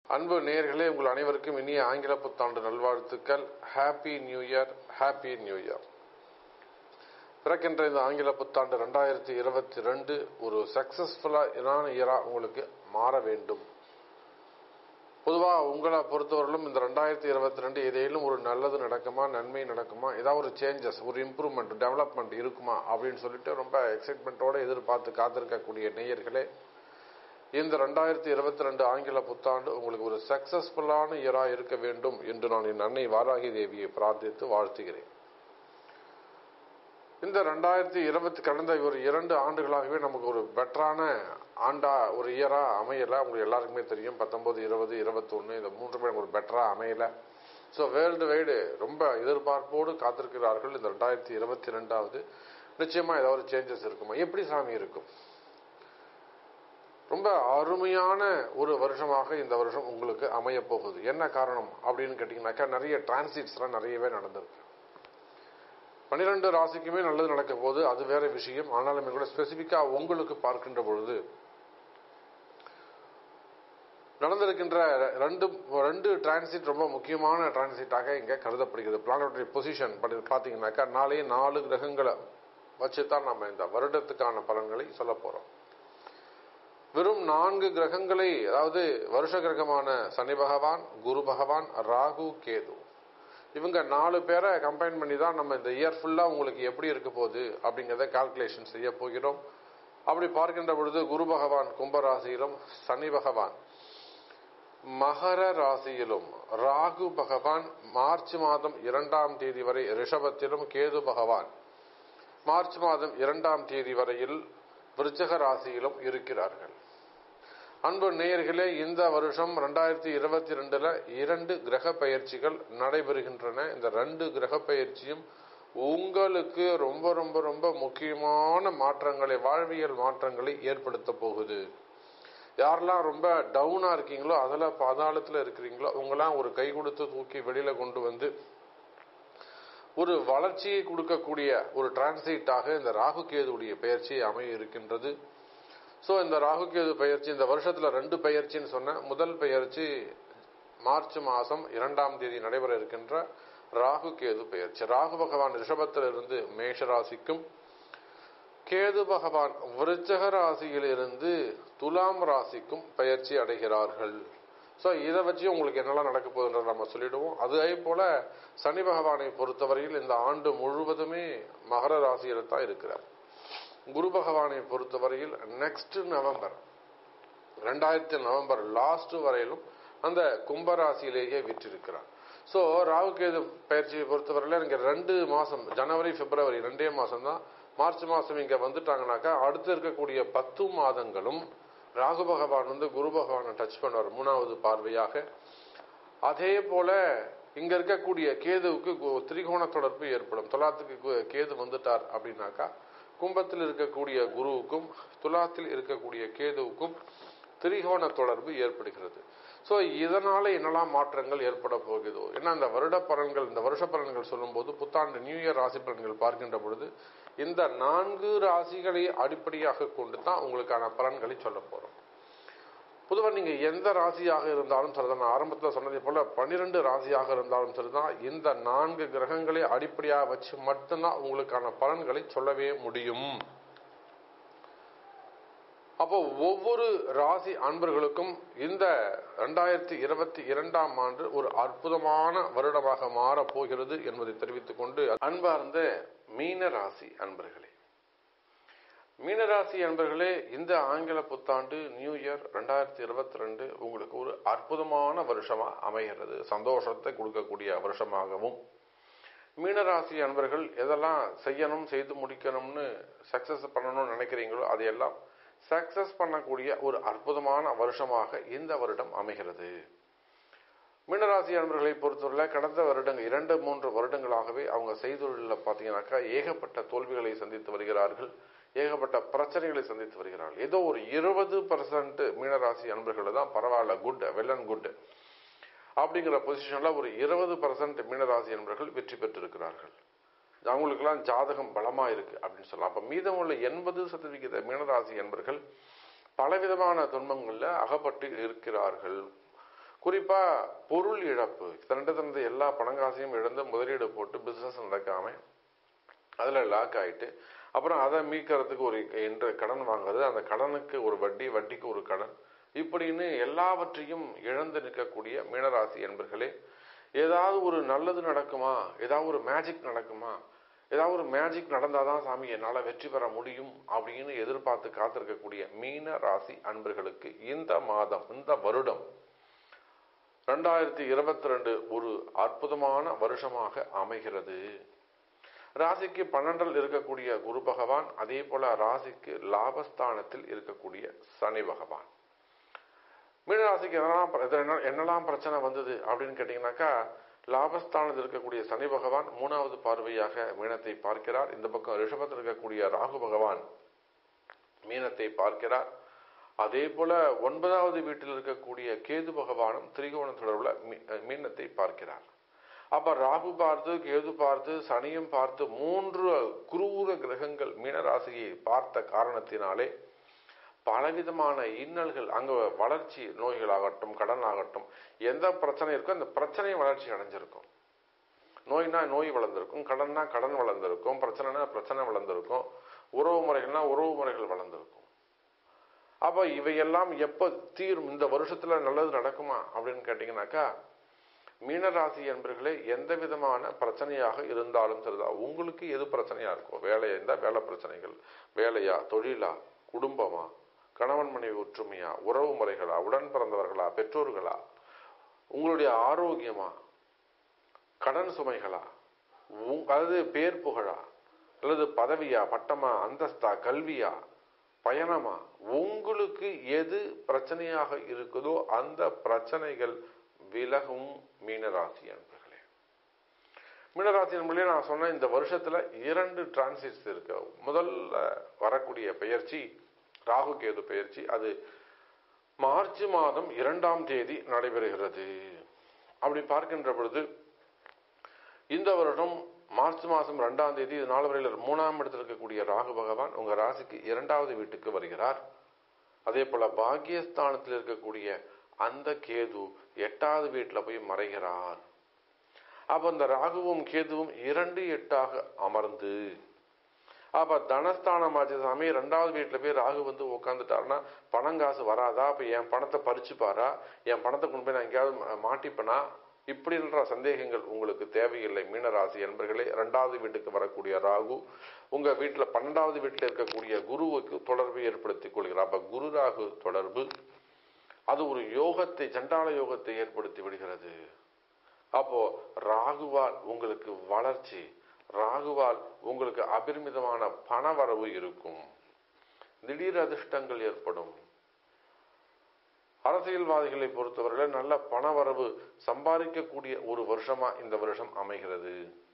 அன்பு நேயர்களே உங்கள் அனைவருக்கும் இனிய ஆங்கில புத்தாண்டு நல்வாழ்த்துக்கள் happy new year happy new year பிறக்கின்ற இந்த ஆங்கில புத்தாண்டு ரெண்டாயிரத்தி இருபத்தி ரெண்டு ஒரு சக்சஸ்ஃபுல்லான இயரா உங்களுக்கு மாற வேண்டும் பொதுவாக உங்களை பொறுத்தவரையிலும் இந்த ரெண்டாயிரத்தி இருபத்தி ரெண்டு ஏதேனும் ஒரு நல்லது நடக்குமா நன்மை நடக்குமா ஏதாவது ஒரு சேஞ்சஸ் ஒரு இம்ப்ரூவ்மெண்ட் டெவலப்மெண்ட் இருக்குமா அப்படின்னு சொல்லிட்டு ரொம்ப எக்ஸைட்மெண்ட்டோட எதிர்பார்த்து காத்திருக்கக்கூடிய நேயர்களே இந்த ரெண்டாயிரத்தி இருபத்தி ரெண்டு ஆங்கில புத்தாண்டு உங்களுக்கு ஒரு சக்சஸ்ஃபுல்லான இயரா இருக்க வேண்டும் என்று நான் என் அன்னை வாராகி தேவியை பிரார்த்தித்து வாழ்த்துகிறேன் இந்த ரெண்டாயிரத்தி இருபத்தி கடந்த ஒரு இரண்டு ஆண்டுகளாகவே நமக்கு ஒரு பெட்டரான ஆண்டா ஒரு இயரா அமையல உங்களுக்கு எல்லாருக்குமே தெரியும் பத்தொன்பது இருபது இருபத்தொன்னு இந்த மூன்று பேர் ஒரு பெட்டரா அமையல ஸோ வேர்ல்டு வைடு ரொம்ப எதிர்பார்ப்போடு காத்திருக்கிறார்கள் இந்த ரெண்டாயிரத்தி இருபத்தி ரெண்டாவது நிச்சயமா ஏதாவது ஒரு சேஞ்சஸ் இருக்குமா எப்படி சாமி இருக்கும் ரொம்ப அருமையான ஒரு வருஷமாக இந்த வருஷம் உங்களுக்கு அமைய போகுது என்ன காரணம் அப்படின்னு கேட்டீங்கன்னாக்கா நிறைய டிரான்சிட்ஸ்லாம் நிறையவே நடந்திருக்கு பன்னிரெண்டு ராசிக்குமே நல்லது நடக்க போது அது வேற விஷயம் ஆனாலுமே கூட ஸ்பெசிஃபிக்கா உங்களுக்கு பார்க்கின்ற பொழுது நடந்திருக்கின்ற ரெண்டு ரெண்டு டிரான்சிட் ரொம்ப முக்கியமான டிரான்சிட்டாக இங்க கருதப்படுகிறது பிளானட்டரி பொசிஷன் பார்த்தீங்கன்னாக்கா நாளே நாலு கிரகங்களை வச்சு தான் நம்ம இந்த வருடத்துக்கான பலன்களை சொல்ல போறோம் வெறும் நான்கு கிரகங்களை அதாவது வருஷ கிரகமான சனி பகவான் குரு பகவான் ராகு கேது இவங்க நாலு பேரை கம்பைன் பண்ணி தான் நம்ம இந்த இயர் ஃபுல்லாக உங்களுக்கு எப்படி இருக்க போகுது அப்படிங்கிறத கால்குலேஷன் செய்ய போகிறோம் அப்படி பார்க்கின்ற பொழுது குரு பகவான் கும்பராசியிலும் சனி பகவான் மகர ராசியிலும் ராகு பகவான் மார்ச் மாதம் இரண்டாம் தேதி வரை ரிஷபத்திலும் கேது பகவான் மார்ச் மாதம் இரண்டாம் தேதி வரையில் விருச்சக ராசியிலும் இருக்கிறார்கள் அன்பு நேயர்களே இந்த வருஷம் ரெண்டாயிரத்தி இருபத்தி ரெண்டுல இரண்டு கிரக பயிற்சிகள் நடைபெறுகின்றன இந்த ரெண்டு கிரக பயிற்சியும் உங்களுக்கு ரொம்ப ரொம்ப ரொம்ப முக்கியமான மாற்றங்களை வாழ்வியல் மாற்றங்களை ஏற்படுத்த போகுது யாரெல்லாம் ரொம்ப டவுனா இருக்கீங்களோ அதில் பாதாளத்தில் இருக்கிறீங்களோ அவங்களாம் ஒரு கை கொடுத்து தூக்கி வெளியில கொண்டு வந்து ஒரு வளர்ச்சியை கொடுக்கக்கூடிய ஒரு டிரான்சிட்டாக இந்த ராகு கேதுடைய பயிற்சி அமைய இருக்கின்றது ஸோ இந்த ராகு கேது பயிற்சி இந்த வருஷத்துல ரெண்டு பயிற்சின்னு சொன்ன முதல் பயிற்சி மார்ச் மாதம் இரண்டாம் தேதி நடைபெற இருக்கின்ற ராகு கேது பயிற்சி ராகு பகவான் ரிஷபத்திலிருந்து மேஷ ராசிக்கும் கேது பகவான் விருச்சக ராசியிலிருந்து துலாம் ராசிக்கும் பயிற்சி அடைகிறார்கள் ஸோ இதை வச்சு உங்களுக்கு என்னெல்லாம் நடக்க போகுதுன்றத நம்ம சொல்லிடுவோம் அதே போல சனி பகவானை பொறுத்தவரையில் இந்த ஆண்டு முழுவதுமே மகர ராசியில தான் இருக்கிறார் குரு பகவானை பொறுத்தவரையில் நெக்ஸ்ட் நவம்பர் ரெண்டாயிரத்தி நவம்பர் லாஸ்ட் வரையிலும் அந்த கும்பராசியிலேயே விற்றிருக்கிறார் ஸோ ராகுகேது பயிற்சியை பொறுத்தவரையில் இங்கே ரெண்டு மாதம் ஜனவரி பிப்ரவரி ரெண்டே மாதம் தான் மார்ச் மாதம் இங்கே வந்துட்டாங்கனாக்கா அடுத்து இருக்கக்கூடிய பத்து மாதங்களும் ராகு பகவான் வந்து குரு பகவானை டச் பண்ணுவார் மூணாவது பார்வையாக அதே போல இங்க இருக்கக்கூடிய கேதுவுக்கு திரிகோண தொடர்பு ஏற்படும் துலாத்துக்கு கேது வந்துட்டார் அப்படின்னாக்கா கும்பத்தில் இருக்கக்கூடிய குருவுக்கும் துலாத்தில் இருக்கக்கூடிய கேதுவுக்கும் திரிகோண தொடர்பு ஏற்படுகிறது ஸோ இதனால என்னெல்லாம் மாற்றங்கள் ஏற்பட போகுதோ ஏன்னா இந்த வருட பலன்கள் இந்த வருஷ பலன்கள் சொல்லும்போது புத்தாண்டு நியூ இயர் ராசி பலன்கள் பார்க்கின்ற பொழுது இந்த நான்கு ராசிகளை அடிப்படையாக கொண்டு தான் உங்களுக்கான பலன்களை சொல்ல போறோம் பொதுவாக நீங்க எந்த ராசியாக இருந்தாலும் சரிதான் நான் ஆரம்பத்தில் சொன்னதை போல பன்னிரெண்டு ராசியாக இருந்தாலும் சரிதான் இந்த நான்கு கிரகங்களை அடிப்படையாக வச்சு மட்டும்தான் உங்களுக்கான பலன்களை சொல்லவே முடியும் அப்போ ஒவ்வொரு ராசி அன்பர்களுக்கும் இந்த ரெண்டாயிரத்தி இருபத்தி இரண்டாம் ஆண்டு ஒரு அற்புதமான வருடமாக மாறப் போகிறது என்பதை தெரிவித்துக் கொண்டு அன்பார்ந்த மீன ராசி அன்பர்களே மீனராசி அன்பர்களே இந்த ஆங்கில புத்தாண்டு நியூ இயர் ரெண்டாயிரத்தி இருபத்தி ரெண்டு உங்களுக்கு ஒரு அற்புதமான வருஷமா அமைகிறது சந்தோஷத்தை கொடுக்கக்கூடிய வருஷமாகவும் மீனராசி அன்பர்கள் எதெல்லாம் செய்யணும் செய்து முடிக்கணும்னு சக்சஸ் பண்ணணும்னு நினைக்கிறீங்களோ அதையெல்லாம் சக்சஸ் பண்ணக்கூடிய ஒரு அற்புதமான வருஷமாக இந்த வருடம் அமைகிறது மீனராசி அன்பர்களை பொறுத்தவரை கடந்த வருடங்கள் இரண்டு மூன்று வருடங்களாகவே அவங்க செய்தொழிலில் பார்த்தீங்கன்னாக்கா ஏகப்பட்ட தோல்விகளை சந்தித்து வருகிறார்கள் ஏகப்பட்ட பிரச்சனைகளை சந்தித்து வருகிறார்கள் ஏதோ ஒரு இருபது பர்சன்ட் மீனராசி அன்பர்கள் தான் பரவாயில்ல குட் வெல் அண்ட் குட் அப்படிங்கிற பொசிஷன்ல ஒரு இருபது பர்சன்ட் மீனராசி அன்பர்கள் வெற்றி பெற்றிருக்கிறார்கள் அவங்களுக்கெல்லாம் ஜாதகம் பலமா இருக்கு அப்படின்னு சொல்லலாம் அப்ப மீதமுள்ள எண்பது சதவிகித மீனராசி என்பர்கள் பலவிதமான துன்பங்கள்ல அகப்பட்டு இருக்கிறார்கள் குறிப்பா பொருள் இழப்பு தன்னிட தனது எல்லா பணங்காசையும் இழந்து முதலீடு போட்டு பிசினஸ் நடக்காம அதுல லாக் ஆயிட்டு அப்புறம் அதை மீட்கிறதுக்கு ஒரு என்ற கடன் வாங்குறது அந்த கடனுக்கு ஒரு வட்டி வட்டிக்கு ஒரு கடன் இப்படின்னு எல்லாவற்றையும் இழந்து நிற்கக்கூடிய மீனராசி என்பர்களே ஏதாவது ஒரு நல்லது நடக்குமா ஏதாவது ஒரு மேஜிக் நடக்குமா ஏதாவது ஒரு மேஜிக் நடந்தாதான் சாமி என்னால் வெற்றி பெற முடியும் அப்படின்னு எதிர்பார்த்து காத்திருக்கக்கூடிய மீன ராசி அன்பர்களுக்கு இந்த மாதம் இந்த வருடம் ரெண்டாயிரத்தி இருபத்தி ரெண்டு ஒரு அற்புதமான வருஷமாக அமைகிறது ராசிக்கு பன்னெண்டில் இருக்கக்கூடிய குரு பகவான் அதே போல ராசிக்கு லாபஸ்தானத்தில் இருக்கக்கூடிய சனி பகவான் மீனராசிக்கு என்னெல்லாம் பிர- இது என்ன- என்னெல்லாம் பிரச்சனை வந்தது அப்படின்னு கேட்டீங்கன்னாக்கா லாபஸ்தானத்தில் இருக்கக்கூடிய சனி பகவான் மூணாவது பார்வையாக மீனத்தை பார்க்கிறார் இந்த பக்கம் ரிஷபத்தில் இருக்கக்கூடிய ராகு பகவான் மீனத்தை பார்க்கிறார் அதே போல ஒன்பதாவது வீட்டில் இருக்கக்கூடிய கேது பகவானும் திரிகோண தொடர்புல மீ- மீனத்தை பார்க்கிறார் அப்ப ராகு பார்த்து கேது பார்த்து சனியும் பார்த்து மூன்று குரூர கிரகங்கள் மீனராசியை பார்த்த காரணத்தினாலே பலவிதமான இன்னல்கள் அங்க வளர்ச்சி நோய்களாகட்டும் கடன் ஆகட்டும் எந்த பிரச்சனை இருக்கோ அந்த பிரச்சனை வளர்ச்சி அடைஞ்சிருக்கும் நோய்னா நோய் வளர்ந்திருக்கும் கடன்னா கடன் வளர்ந்திருக்கும் பிரச்சனைனா பிரச்சனை வளர்ந்திருக்கும் உறவு முறைகள்னா உறவு முறைகள் வளர்ந்திருக்கும் அப்ப இவையெல்லாம் எப்ப தீரும் இந்த வருஷத்துல நல்லது நடக்குமா அப்படின்னு கேட்டீங்கன்னாக்கா மீனராசி என்பர்களே எந்த விதமான பிரச்சனையாக இருந்தாலும் சரிதான் உங்களுக்கு எது பிரச்சனையா இருக்கும் வேலையா இருந்தா வேலை பிரச்சனைகள் வேலையா தொழிலா குடும்பமா கணவன் மனைவி ஒற்றுமையா உறவு முறைகளா உடன் பிறந்தவர்களா பெற்றோர்களா உங்களுடைய ஆரோக்கியமா கடன் சுமைகளா உங்- அதாவது பேர் புகழா அல்லது பதவியா பட்டமா அந்தஸ்தா கல்வியா பயணமா உங்களுக்கு எது பிரச்சனையாக இருக்குதோ அந்த பிரச்சனைகள் விலகும் மீனராசி அன்பர்களே மீனராசி அன்பர்களே நான் சொன்ன இந்த வருஷத்துல இரண்டு டிரான்சிட்ஸ் இருக்கு முதல்ல வரக்கூடிய பெயர்ச்சி ராகு கேது பெயர்ச்சி அது மார்ச் மாதம் இரண்டாம் தேதி நடைபெறுகிறது அப்படி பார்க்கின்ற பொழுது இந்த வருடம் மார்ச் மாதம் ரெண்டாம் தேதி இது நாலு வரையில் மூணாம் இடத்தில் இருக்கக்கூடிய ராகு பகவான் உங்க ராசிக்கு இரண்டாவது வீட்டுக்கு வருகிறார் அதே போல பாக்கியஸ்தானத்தில் இருக்கக்கூடிய அந்த கேது எட்டாவது வீட்டில் போய் மறைகிறார் அப்ப அந்த ராகுவும் கேதுவும் இரண்டு எட்டாக அமர்ந்து அப்ப தனஸ்தானம் ஆச்சு சாமி ரெண்டாவது வீட்டுல போய் ராகு வந்து உட்காந்துட்டாருன்னா பணம் காசு வராதா அப்ப என் பணத்தை பறிச்சுப்பாரா என் பணத்தை கொண்டு போய் நான் எங்கேயாவது மா- மாட்டிப்பனா இப்படின்ற சந்தேகங்கள் உங்களுக்கு தேவையில்லை மீனராசி என்பர்களே ரெண்டாவது வீட்டுக்கு வரக்கூடிய ராகு உங்க வீட்டுல பன்னெண்டாவது வீட்டுல இருக்கக்கூடிய குருவுக்கு தொடர்பு ஏற்படுத்திக் கொள்கிறார் அப்ப குரு ராகு தொடர்பு அது ஒரு யோகத்தை சண்டாள யோகத்தை ஏற்படுத்தி விடுகிறது அப்போ ராகுவால் உங்களுக்கு வளர்ச்சி ராகுவால் உங்களுக்கு அபரிமிதமான பணவரவு இருக்கும் திடீர் அதிர்ஷ்டங்கள் ஏற்படும் அரசியல்வாதிகளை பொறுத்தவரை நல்ல பணவரவு சம்பாதிக்கக்கூடிய ஒரு வருஷமா இந்த வருஷம் அமைகிறது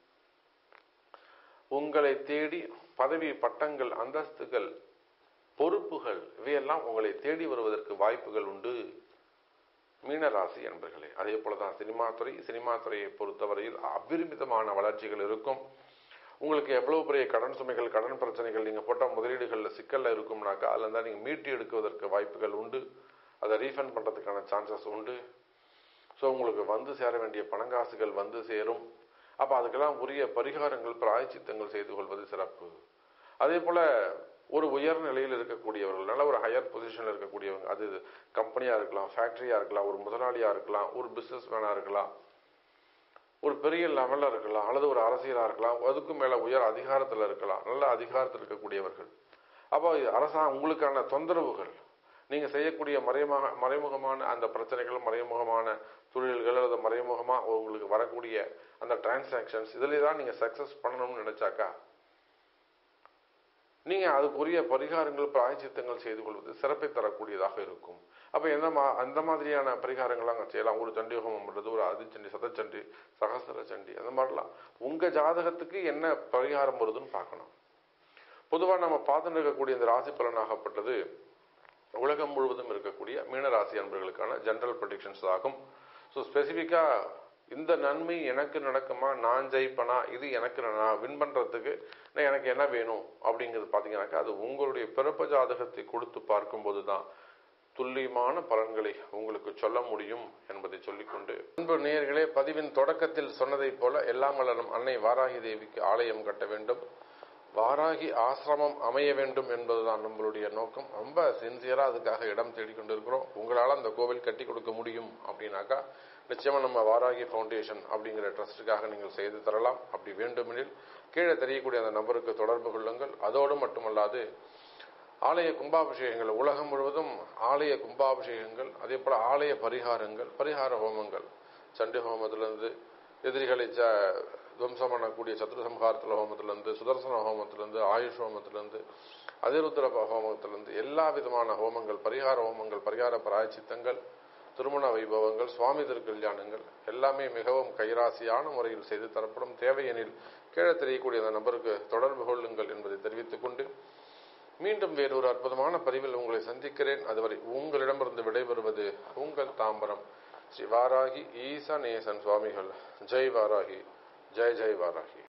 உங்களை தேடி பதவி பட்டங்கள் அந்தஸ்துகள் பொறுப்புகள் இவையெல்லாம் உங்களை தேடி வருவதற்கு வாய்ப்புகள் உண்டு மீனராசி என்பர்களே அதே போலதான் சினிமா துறை சினிமா துறையை பொறுத்தவரையில் அபரிமிதமான வளர்ச்சிகள் இருக்கும் உங்களுக்கு எவ்வளவு பெரிய கடன் சுமைகள் கடன் பிரச்சனைகள் நீங்க போட்ட முதலீடுகள்ல சிக்கல்ல இருக்கும்னாக்கா அதுல இருந்தா நீங்க மீட்டு எடுக்குவதற்கு வாய்ப்புகள் உண்டு அதை ரீஃபண்ட் பண்றதுக்கான சான்சஸ் உண்டு ஸோ உங்களுக்கு வந்து சேர வேண்டிய பணங்காசுகள் வந்து சேரும் அப்ப அதுக்கெல்லாம் உரிய பரிகாரங்கள் பிராயச்சித்தங்கள் செய்து கொள்வது சிறப்பு அதே போல ஒரு உயர் நிலையில் இருக்கக்கூடியவர்கள் நல்ல ஒரு ஹையர் பொசிஷன்ல இருக்கக்கூடியவங்க அது கம்பெனியா இருக்கலாம் ஃபேக்டரியா இருக்கலாம் ஒரு முதலாளியா இருக்கலாம் ஒரு பிசினஸ் மேனா இருக்கலாம் ஒரு பெரிய லெவல்ல இருக்கலாம் அல்லது ஒரு அரசியலா இருக்கலாம் அதுக்கும் மேல உயர் அதிகாரத்துல இருக்கலாம் நல்ல அதிகாரத்தில் இருக்கக்கூடியவர்கள் அப்போ அரசாங்கம் உங்களுக்கான தொந்தரவுகள் நீங்க செய்யக்கூடிய மறைமுக மறைமுகமான அந்த பிரச்சனைகள் மறைமுகமான தொழில்கள் அல்லது மறைமுகமா உங்களுக்கு வரக்கூடிய அந்த டிரான்சாக்ஷன்ஸ் இதுல தான் நீங்க சக்சஸ் பண்ணணும்னு நினைச்சாக்கா நீங்க அதுக்குரிய பரிகாரங்கள் பிராயச்சித்தங்கள் செய்து கொள்வது சிறப்பை தரக்கூடியதாக இருக்கும் அப்ப எந்த மா அந்த மாதிரியான பரிகாரங்கள் அங்க செய்யலாம் ஒரு சண்டி ஹோமம் பண்றது ஒரு அதிச்சண்டி சதச்சண்டி சகசர சண்டி அந்த மாதிரிலாம் உங்க ஜாதகத்துக்கு என்ன பரிகாரம் வருதுன்னு பார்க்கணும் பொதுவா நம்ம பார்த்துட்டு இருக்கக்கூடிய இந்த ராசி பலனாகப்பட்டது உலகம் முழுவதும் இருக்கக்கூடிய மீனராசி அன்பர்களுக்கான ஜெனரல் ப்ரொடிக்ஷன்ஸ் ஆகும் ஸோ ஸ்பெசிஃபிக்கா இந்த நன்மை எனக்கு நடக்குமா நான் ஜெயிப்பனா இது எனக்கு நான் வின் பண்றதுக்கு நான் எனக்கு என்ன வேணும் அப்படிங்கிறது பார்த்தீங்கன்னாக்கா அது உங்களுடைய பிறப்பு ஜாதகத்தை கொடுத்து பார்க்கும்போது தான் துல்லியமான பலன்களை உங்களுக்கு சொல்ல முடியும் என்பதை சொல்லிக்கொண்டு அன்பு நேயர்களே பதிவின் தொடக்கத்தில் சொன்னதைப் போல எல்லாம் வளரும் அன்னை வாராகி தேவிக்கு ஆலயம் கட்ட வேண்டும் வாராகி ஆசிரமம் அமைய வேண்டும் என்பதுதான் நம்மளுடைய நோக்கம் ரொம்ப சின்சியரா அதுக்காக இடம் தேடிக்கொண்டிருக்கிறோம் உங்களால் அந்த கோவில் கட்டி கொடுக்க முடியும் அப்படின்னாக்கா நிச்சயமா நம்ம வாராகி ஃபவுண்டேஷன் அப்படிங்கிற ட்ரஸ்டுக்காக நீங்கள் செய்து தரலாம் அப்படி வேண்டுமெனில் கீழே தெரியக்கூடிய அந்த நபருக்கு தொடர்பு கொள்ளுங்கள் அதோடு மட்டுமல்லாது ஆலய கும்பாபிஷேகங்கள் உலகம் முழுவதும் ஆலய கும்பாபிஷேகங்கள் அதே போல ஆலய பரிகாரங்கள் பரிகார ஹோமங்கள் சண்டி ஹோமத்திலிருந்து எதிரிகளை ச துவம்சம் பண்ணக்கூடிய சத்ரு சம்ஹாரத்துல ஹோமத்திலிருந்து சுதர்சன ஹோமத்திலிருந்து ஆயுஷ் ஹோமத்திலிருந்து அதிருத்திர ஹோமத்திலிருந்து எல்லா விதமான ஹோமங்கள் பரிகார ஹோமங்கள் பரிகார பிராயச்சித்தங்கள் திருமண வைபவங்கள் சுவாமி திருக்கல்யாணங்கள் எல்லாமே மிகவும் கைராசியான முறையில் செய்து தரப்படும் தேவையெனில் கீழே தெரியக்கூடிய அந்த நபருக்கு தொடர்பு கொள்ளுங்கள் என்பதை தெரிவித்துக் கொண்டு மீண்டும் வேறொரு அற்புதமான பதிவில் உங்களை சந்திக்கிறேன் அதுவரை உங்களிடமிருந்து விடைபெறுவது உங்கள் தாம்பரம் ஸ்ரீ வாராகி ஈசா நேசன் சுவாமிகள் ஜெய் வாராகி ஜெய் ஜெய் வாராகி